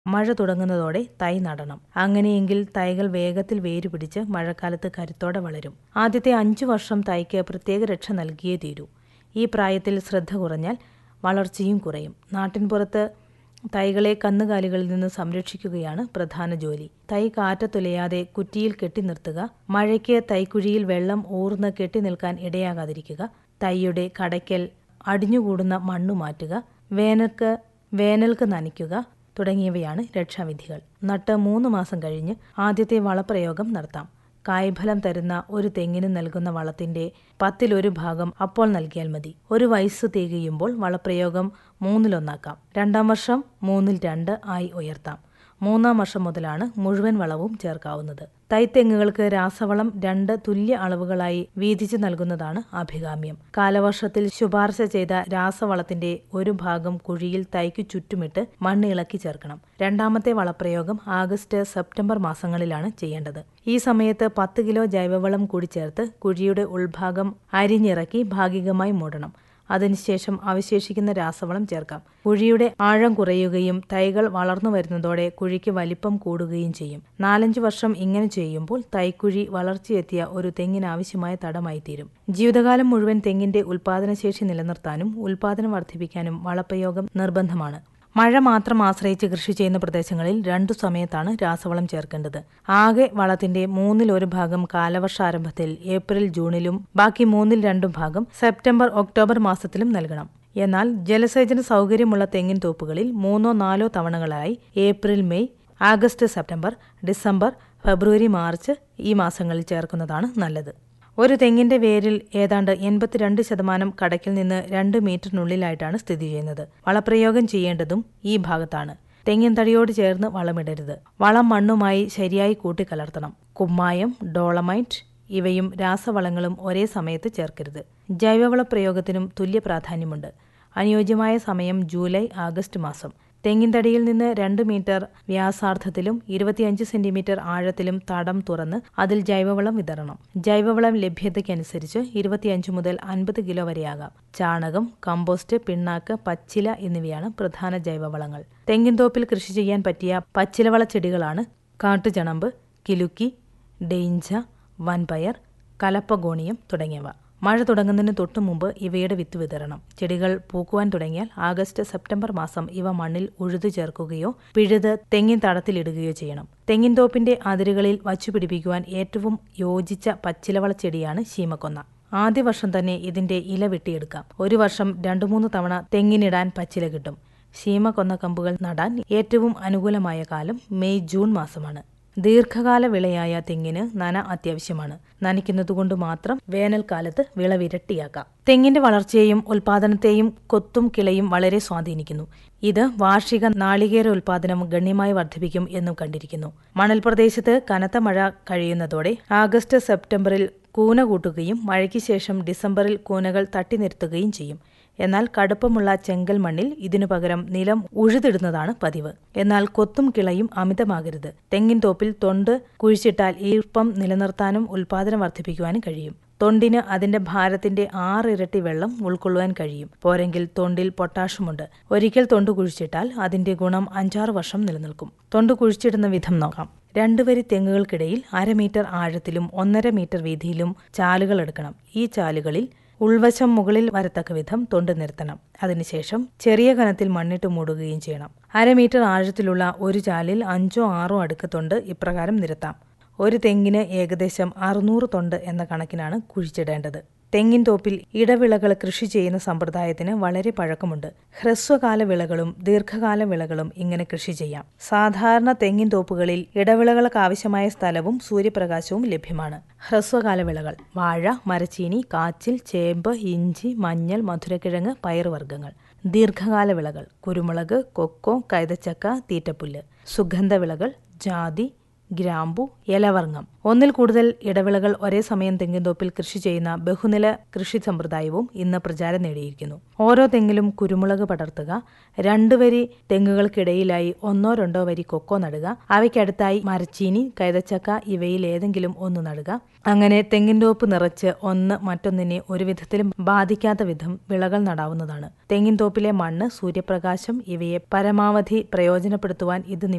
മഴ തുടങ്ങുന്നതോടെ തൈ നടണം അങ്ങനെയെങ്കിൽ തൈകൾ വേഗത്തിൽ വേരുപിടിച്ച് മഴക്കാലത്ത് കരുത്തോടെ വളരും ആദ്യത്തെ അഞ്ചു വർഷം തൈക്ക് പ്രത്യേക രക്ഷ നൽകിയേ തീരൂ ഈ പ്രായത്തിൽ ശ്രദ്ധ കുറഞ്ഞാൽ വളർച്ചയും കുറയും നാട്ടിൻപുറത്ത് തൈകളെ കന്നുകാലികളിൽ നിന്ന് സംരക്ഷിക്കുകയാണ് പ്രധാന ജോലി തൈ കാറ്റത്തുലയാതെ കുറ്റിയിൽ കെട്ടി നിർത്തുക മഴയ്ക്ക് തൈക്കുഴിയിൽ വെള്ളം ഊർന്ന് കെട്ടി നിൽക്കാൻ ഇടയാകാതിരിക്കുക തൈയുടെ കടയ്ക്കൽ അടിഞ്ഞുകൂടുന്ന മണ്ണു മാറ്റുക വേനൽക്ക് വേനൽക്ക് നനയ്ക്കുക തുടങ്ങിയവയാണ് രക്ഷാവിധികൾ നട്ട് മൂന്ന് മാസം കഴിഞ്ഞ് ആദ്യത്തെ വളപ്രയോഗം നടത്താം കായ്ഫലം തരുന്ന ഒരു തെങ്ങിന് നൽകുന്ന വളത്തിന്റെ പത്തിലൊരു ഭാഗം അപ്പോൾ നൽകിയാൽ മതി ഒരു വയസ്സ് തികയുമ്പോൾ വളപ്രയോഗം മൂന്നിലൊന്നാക്കാം രണ്ടാം വർഷം മൂന്നിൽ രണ്ട് ആയി ഉയർത്താം മൂന്നാം വർഷം മുതലാണ് മുഴുവൻ വളവും ചേർക്കാവുന്നത് തൈത്തെങ്ങുകൾക്ക് രാസവളം രണ്ട് തുല്യ അളവുകളായി വീതിച്ചു നൽകുന്നതാണ് അഭികാമ്യം കാലവർഷത്തിൽ ശുപാർശ ചെയ്ത രാസവളത്തിന്റെ ഒരു ഭാഗം കുഴിയിൽ തൈക്കു ചുറ്റുമിട്ട് മണ്ണ് ഇളക്കി ചേർക്കണം രണ്ടാമത്തെ വളപ്രയോഗം ആഗസ്റ്റ് സെപ്റ്റംബർ മാസങ്ങളിലാണ് ചെയ്യേണ്ടത് ഈ സമയത്ത് പത്ത് കിലോ ജൈവവളം കൂടി ചേർത്ത് കുഴിയുടെ ഉൾഭാഗം അരിഞ്ഞിറക്കി ഭാഗികമായി മൂടണം അതിനുശേഷം അവശേഷിക്കുന്ന രാസവളം ചേർക്കാം കുഴിയുടെ ആഴം കുറയുകയും തൈകൾ വളർന്നു വരുന്നതോടെ കുഴിക്ക് വലിപ്പം കൂടുകയും ചെയ്യും നാലഞ്ച് വർഷം ഇങ്ങനെ ചെയ്യുമ്പോൾ തൈക്കുഴി വളർച്ചയെത്തിയ ഒരു തെങ്ങിനാവശ്യമായ തടമായി തീരും ജീവിതകാലം മുഴുവൻ തെങ്ങിന്റെ ഉൽപാദനശേഷി നിലനിർത്താനും ഉൽപാദനം വർദ്ധിപ്പിക്കാനും വളപ്രയോഗം നിർബന്ധമാണ് മഴ മാത്രം ആശ്രയിച്ച് കൃഷി ചെയ്യുന്ന പ്രദേശങ്ങളിൽ രണ്ടു സമയത്താണ് രാസവളം ചേർക്കേണ്ടത് ആകെ വളത്തിന്റെ മൂന്നിൽ ഒരു ഭാഗം കാലവർഷാരംഭത്തിൽ ഏപ്രിൽ ജൂണിലും ബാക്കി മൂന്നിൽ രണ്ടു ഭാഗം സെപ്റ്റംബർ ഒക്ടോബർ മാസത്തിലും നൽകണം എന്നാൽ ജലസേചന സൗകര്യമുള്ള തെങ്ങിൻ തോപ്പുകളിൽ മൂന്നോ നാലോ തവണകളായി April May August September December February March ഈ മാസങ്ങളിൽ ചേർക്കുന്നതാണ് നല്ലത് ഒരു തെങ്ങിന്റെ വേരിൽ ഏതാണ്ട് എൺപത്തിരണ്ട് ശതമാനം കടക്കിൽ നിന്ന് രണ്ട് മീറ്ററിനുള്ളിലായിട്ടാണ് സ്ഥിതി ചെയ്യുന്നത് വളപ്രയോഗം ചെയ്യേണ്ടതും ഈ ഭാഗത്താണ് തെങ്ങിൻ തടിയോട് ചേർന്ന് വളമിടരുത് വളം മണ്ണുമായി ശരിയായി കൂട്ടിക്കലർത്തണം കുമ്മായം ഡോളമൈറ്റ് ഇവയും രാസവളങ്ങളും ഒരേ സമയത്ത് ചേർക്കരുത് ജൈവവള പ്രയോഗത്തിനും തുല്യ പ്രാധാന്യമുണ്ട് അനുയോജ്യമായ സമയം ജൂലൈ ആഗസ്റ്റ് മാസം തെങ്ങിൻതടിയിൽ നിന്ന് രണ്ട് മീറ്റർ വ്യാസാർത്ഥത്തിലും ഇരുപത്തിയഞ്ച് സെന്റിമീറ്റർ ആഴത്തിലും തടം തുറന്ന് അതിൽ ജൈവവളം വിതരണം ജൈവവളം ലഭ്യതയ്ക്കനുസരിച്ച് ഇരുപത്തിയഞ്ച് മുതൽ അൻപത് കിലോ വരെയാകാം ചാണകം കമ്പോസ്റ്റ് പിണ്ണാക്ക് പച്ചില എന്നിവയാണ് പ്രധാന ജൈവവളങ്ങൾ തെങ്ങിൻതോപ്പിൽ കൃഷി ചെയ്യാൻ പറ്റിയ പച്ചിലവള ചെടികളാണ് കാട്ടുചണമ്പ് കിലുക്കി ഡെയിഞ്ച വൻപയർ കലപ്പഗോണിയം തുടങ്ങിയവ മഴ തുടങ്ങുന്നതിന് തൊട്ടു മുമ്പ് ഇവയുടെ വിത്ത് വിതരണം ചെടികൾ പൂക്കുവാൻ തുടങ്ങിയാൽ ആഗസ്റ്റ് സെപ്റ്റംബർ മാസം ഇവ മണ്ണിൽ ഉഴുതു ചേർക്കുകയോ പിഴുത് തെങ്ങിൻ തടത്തിലിടുകയോ ചെയ്യണം തെങ്ങിൻ തോപ്പിന്റെ അതിരുകളിൽ വച്ചുപിടിപ്പിക്കുവാൻ ഏറ്റവും യോജിച്ച പച്ചിലവള ചെടിയാണ് ശീമക്കൊന്ന ആദ്യ വർഷം തന്നെ ഇതിന്റെ ഇല വെട്ടിയെടുക്കാം ഒരു വർഷം രണ്ടു മൂന്ന് തവണ തെങ്ങിനിടാൻ പച്ചില കിട്ടും ശീമക്കൊന്ന കമ്പുകൾ നടാൻ ഏറ്റവും അനുകൂലമായ കാലം മെയ് ജൂൺ മാസമാണ് ദീർഘകാല വിളയായ തെങ്ങിന് നന അത്യാവശ്യമാണ് നനയ്ക്കുന്നതുകൊണ്ട് മാത്രം വേനൽക്കാലത്ത് വിളവിരട്ടിയാക്കാം തെങ്ങിന്റെ വളർച്ചയെയും ഉൽപാദനത്തെയും കൊത്തും കിളയും വളരെ സ്വാധീനിക്കുന്നു ഇത് വാർഷിക നാളികേര ഉൽപാദനം ഗണ്യമായി വർദ്ധിപ്പിക്കും എന്നും കണ്ടിരിക്കുന്നു മണൽ പ്രദേശത്ത് കനത്ത മഴ കഴിയുന്നതോടെ ആഗസ്റ്റ് സെപ്റ്റംബറിൽ കൂന കൂട്ടുകയും മഴയ്ക്ക് ശേഷം ഡിസംബറിൽ കൂനകൾ തട്ടി നിർത്തുകയും ചെയ്യും എന്നാൽ കടുപ്പമുള്ള ചെങ്കൽ മണ്ണിൽ ഇതിനു പകരം നിലം ഉഴുതിടുന്നതാണ് പതിവ് എന്നാൽ കൊത്തും കിളയും അമിതമാകരുത് തെങ്ങിൻ തോപ്പിൽ തൊണ്ട് കുഴിച്ചിട്ടാൽ ഈർപ്പം നിലനിർത്താനും ഉൽപാദനം വർദ്ധിപ്പിക്കുവാനും കഴിയും തൊണ്ടിന് അതിന്റെ ഭാരത്തിന്റെ ആറിരട്ടി വെള്ളം ഉൾക്കൊള്ളുവാൻ കഴിയും പോരെങ്കിൽ തൊണ്ടിൽ പൊട്ടാഷുമുണ്ട് ഒരിക്കൽ തൊണ്ട് കുഴിച്ചിട്ടാൽ അതിന്റെ ഗുണം അഞ്ചാറ് വർഷം നിലനിൽക്കും തൊണ്ട് കുഴിച്ചിടുന്ന വിധം നോക്കാം രണ്ടു വരി തെങ്ങുകൾക്കിടയിൽ അര മീറ്റർ ആഴത്തിലും ഒന്നര മീറ്റർ വീതിയിലും ചാലുകൾ എടുക്കണം ഈ ചാലുകളിൽ ഉൾവശം മുകളിൽ വരത്തക്ക വിധം തൊണ്ട് നിർത്തണം അതിനുശേഷം ചെറിയ കനത്തിൽ മണ്ണിട്ട് മൂടുകയും ചെയ്യണം അര മീറ്റർ ആഴത്തിലുള്ള ഒരു ചാലിൽ അഞ്ചോ ആറോ അടുക്ക് തൊണ്ട് ഇപ്രകാരം നിരത്താം ഒരു തെങ്ങിന് ഏകദേശം അറുന്നൂറ് തൊണ്ട് എന്ന കണക്കിനാണ് കുഴിച്ചിടേണ്ടത് തെങ്ങിൻ തോപ്പിൽ ഇടവിളകൾ കൃഷി ചെയ്യുന്ന സമ്പ്രദായത്തിന് വളരെ പഴക്കമുണ്ട് ഹ്രസ്വകാല വിളകളും ദീർഘകാല വിളകളും ഇങ്ങനെ കൃഷി ചെയ്യാം സാധാരണ തെങ്ങിൻ തോപ്പുകളിൽ ഇടവിളകൾക്ക് ആവശ്യമായ സ്ഥലവും സൂര്യപ്രകാശവും ലഭ്യമാണ് ഹ്രസ്വകാല വിളകൾ വാഴ മരച്ചീനി കാച്ചിൽ ചേമ്പ് ഇഞ്ചി മഞ്ഞൾ മധുരക്കിഴങ്ങ് പയറുവർഗ്ഗങ്ങൾ ദീർഘകാല വിളകൾ കുരുമുളക് കൊക്കോ കൈതച്ചക്ക തീറ്റപ്പുല്ല് സുഗന്ധവിളകൾ ജാതി ഗ്രാമ്പു ഇലവർങ്ങം ഒന്നിൽ കൂടുതൽ ഇടവിളകൾ ഒരേ സമയം തെങ്ങിൻതോപ്പിൽ കൃഷി ചെയ്യുന്ന ബഹുനില കൃഷി സമ്പ്രദായവും ഇന്ന് പ്രചാരം നേടിയിരിക്കുന്നു ഓരോ തെങ്ങിലും കുരുമുളക് പടർത്തുക രണ്ടു വരി തെങ്ങുകൾക്കിടയിലായി ഒന്നോ രണ്ടോ വരി കൊക്കോ നടുക അവയ്ക്കടുത്തായി മരച്ചീനി കൈതച്ചക്ക ഇവയിൽ ഏതെങ്കിലും ഒന്ന് നടുക അങ്ങനെ തെങ്ങിൻതോപ്പ് നിറച്ച് ഒന്ന് മറ്റൊന്നിനെ ഒരു വിധത്തിലും ബാധിക്കാത്ത വിധം വിളകൾ നടാവുന്നതാണ് തെങ്ങിൻതോപ്പിലെ മണ്ണ് സൂര്യപ്രകാശം ഇവയെ പരമാവധി പ്രയോജനപ്പെടുത്തുവാൻ ഇത്